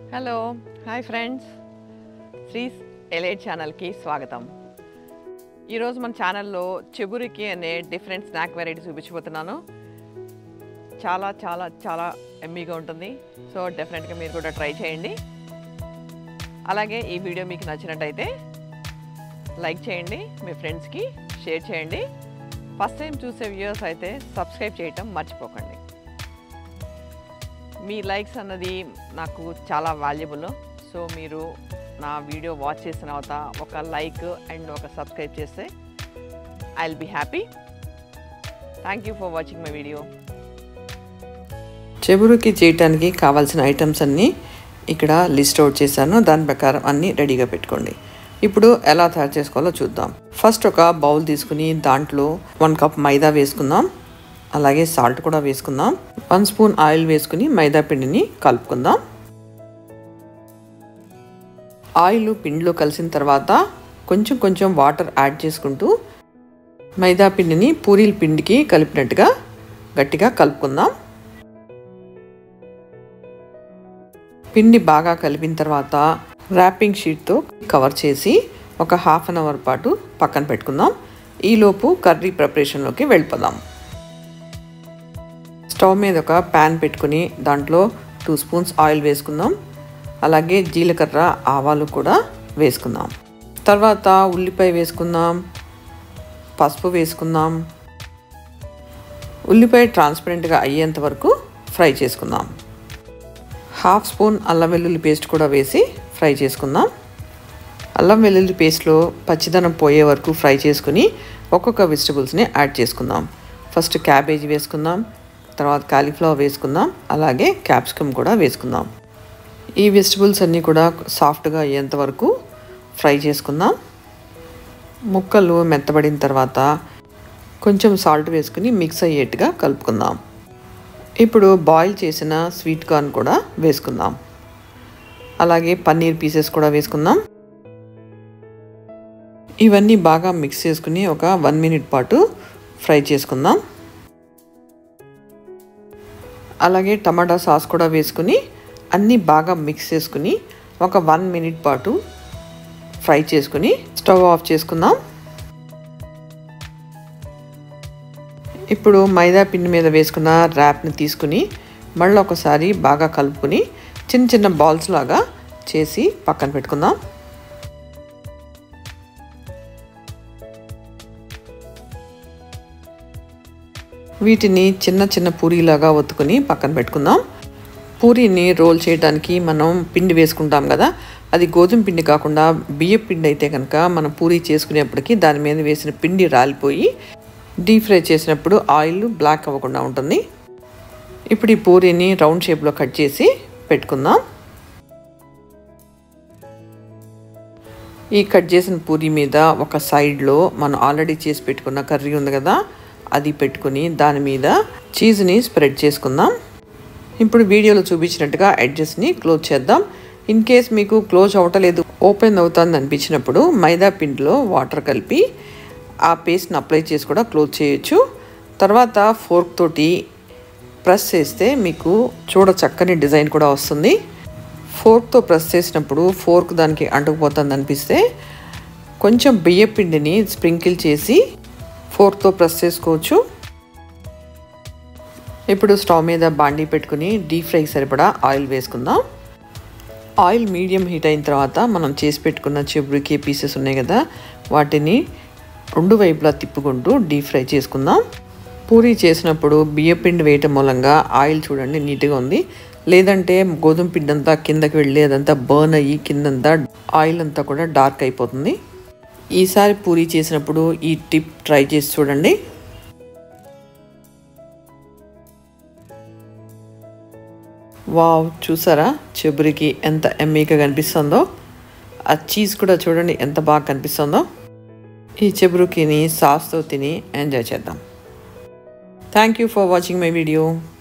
hello hi friends Sri's elite ఛానల్కి స్వాగతం ఈరోజు మన ఛానల్లో చెబురికి అనే డిఫరెంట్ స్నాక్ వెరైటీ చూపించబోతున్నాను చాలా చాలా చాలా ఎమ్మీగా ఉంటుంది సో డెఫినెట్గా మీరు కూడా ట్రై చేయండి అలాగే ఈ వీడియో మీకు నచ్చినట్టయితే లైక్ చేయండి మీ ఫ్రెండ్స్కి షేర్ చేయండి ఫస్ట్ టైం చూసే వ్యూయర్స్ అయితే సబ్స్క్రైబ్ చేయటం మర్చిపోకండి మీ లైక్స్ అన్నది నాకు చాలా వాల్యుబుల్ సో మీరు నా వీడియో వాచ్ చేసిన తర్వాత ఒక లైక్ అండ్ ఒక సబ్స్క్రైబ్ చేస్తే I will be happy thank you for watching my video చెబురుకి చేయటానికి కావాల్సిన ఐటమ్స్ అన్నీ ఇక్కడ లిస్ట్ అవుట్ చేశాను దాని ప్రకారం అన్నీ రెడీగా పెట్టుకోండి ఇప్పుడు ఎలా తయారు చేసుకోవాలో చూద్దాం ఫస్ట్ ఒక బౌల్ తీసుకుని దాంట్లో వన్ కప్ మైదా వేసుకుందాం అలాగే సాల్ట్ కూడా వేసుకుందాం వన్ స్పూన్ ఆయిల్ వేసుకుని మైదా పిండిని కలుపుకుందాం ఆయిల్ పిండిలో కలిసిన తర్వాత కొంచెం కొంచెం వాటర్ యాడ్ చేసుకుంటూ మైదా పిండిని పూరీల పిండికి కలిపినట్టుగా గట్టిగా కలుపుకుందాం పిండి బాగా కలిపిన తర్వాత ర్యాపింగ్ షీట్తో కవర్ చేసి ఒక హాఫ్ అన్ అవర్ పాటు పక్కన పెట్టుకుందాం ఈలోపు కర్రీ ప్రిపరేషన్లోకి వెళ్ళిపోదాం స్టవ్ మీద ఒక ప్యాన్ పెట్టుకుని దాంట్లో టూ స్పూన్స్ ఆయిల్ వేసుకుందాం అలాగే జీలకర్ర ఆవాలు కూడా వేసుకుందాం తర్వాత ఉల్లిపాయ వేసుకుందాం పసుపు వేసుకుందాం ఉల్లిపాయ ట్రాన్స్పరెంట్గా అయ్యేంత వరకు ఫ్రై చేసుకుందాం హాఫ్ స్పూన్ అల్లం వెల్లుల్లి పేస్ట్ కూడా వేసి ఫ్రై చేసుకుందాం అల్లం వెల్లుల్లి పేస్ట్లో పచ్చిదనం పోయే వరకు ఫ్రై చేసుకుని ఒక్కొక్క వెజిటబుల్స్ని యాడ్ చేసుకుందాం ఫస్ట్ క్యాబేజీ వేసుకుందాం తర్వాత కాలీఫ్లవర్ వేసుకుందాం అలాగే క్యాప్సికమ్ కూడా వేసుకుందాం ఈ వెజిటబుల్స్ అన్నీ కూడా సాఫ్ట్గా అయ్యేంత వరకు ఫ్రై చేసుకుందాం ముక్కలు మెత్తబడిన తర్వాత కొంచెం సాల్ట్ వేసుకుని మిక్స్ అయ్యేట్టుగా కలుపుకుందాం ఇప్పుడు బాయిల్ చేసిన స్వీట్ కార్న్ కూడా వేసుకుందాం అలాగే పన్నీర్ పీసెస్ కూడా వేసుకుందాం ఇవన్నీ బాగా మిక్స్ చేసుకుని ఒక వన్ మినిట్ పాటు ఫ్రై చేసుకుందాం అలాగే టమాటా సాస్ కూడా వేసుకుని అన్నీ బాగా మిక్స్ చేసుకుని ఒక వన్ మినిట్ పాటు ఫ్రై చేసుకుని స్టవ్ ఆఫ్ చేసుకుందాం ఇప్పుడు మైదా పిండి మీద వేసుకున్న ర్యాప్ని తీసుకుని మళ్ళీ ఒకసారి బాగా కలుపుకొని చిన్న చిన్న బాల్స్ లాగా చేసి పక్కన పెట్టుకుందాం వీటిని చిన్న చిన్న పూరీలాగా ఒత్తుకొని పక్కన పెట్టుకుందాం పూరీని రోల్ చేయడానికి మనం పిండి వేసుకుంటాం కదా అది గోధుమ పిండి కాకుండా బియ్య పిండి అయితే కనుక మనం పూరీ చేసుకునేప్పటికీ దాని మీద వేసిన పిండి రాలిపోయి డీప్ ఫ్రై చేసినప్పుడు ఆయిల్ బ్లాక్ అవ్వకుండా ఉంటుంది ఇప్పుడు ఈ పూరీని రౌండ్ షేప్లో కట్ చేసి పెట్టుకుందాం ఈ కట్ చేసిన పూరి మీద ఒక సైడ్లో మనం ఆల్రెడీ చేసి పెట్టుకున్న కర్రీ ఉంది కదా అది పెట్టుకుని దాని మీద చీజ్ని స్ప్రెడ్ చేసుకుందాం ఇప్పుడు వీడియోలో చూపించినట్టుగా ఎడ్జెస్ని క్లోజ్ చేద్దాం ఇన్ కేస్ మీకు క్లోజ్ అవ్వటలేదు ఓపెన్ అవుతుంది అనిపించినప్పుడు మైదా పిండిలో వాటర్ కలిపి ఆ పేస్ట్ని అప్లై చేసి కూడా క్లోజ్ చేయొచ్చు తర్వాత ఫోర్క్ తోటి ప్రెస్ చేస్తే మీకు చూడ చక్కని డిజైన్ కూడా వస్తుంది ఫోర్క్తో ప్రెస్ చేసినప్పుడు ఫోర్క్ దానికి అంటుకుపోతుంది అనిపిస్తే కొంచెం బియ్య పిండిని స్ప్రింకిల్ చేసి ఫోర్క్తో ప్రెస్ చేసుకోవచ్చు ఇప్పుడు స్టవ్ మీద బాండీ పెట్టుకుని డీప్ ఫ్రైకి సరిపడా ఆయిల్ వేసుకుందాం ఆయిల్ మీడియం హీట్ అయిన తర్వాత మనం చేసి పెట్టుకున్న చెబురికి పీసెస్ ఉన్నాయి కదా వాటిని రెండు వైపులా తిప్పుకుంటూ డీప్ ఫ్రై చేసుకుందాం పూరి చేసినప్పుడు బియ్య పిండి వేయటం మూలంగా ఆయిల్ చూడండి నీట్గా ఉంది లేదంటే గోధుమ పిండి అంతా కిందకి వెళ్ళి అదంతా బర్న్ అయ్యి కిందంతా ఆయిల్ అంతా కూడా డార్క్ అయిపోతుంది ఈసారి పూరి చేసినప్పుడు ఈ టిప్ ట్రై చేసి చూడండి వావ్ చూసారా చెబురికి ఎంత ఎమ్మీగా కనిపిస్తుందో ఆ చీజ్ కూడా చూడండి ఎంత బాగా కనిపిస్తుందో ఈ చెబురుకిని సాస్తో తిని ఎంజాయ్ చేద్దాం thank you for watching my video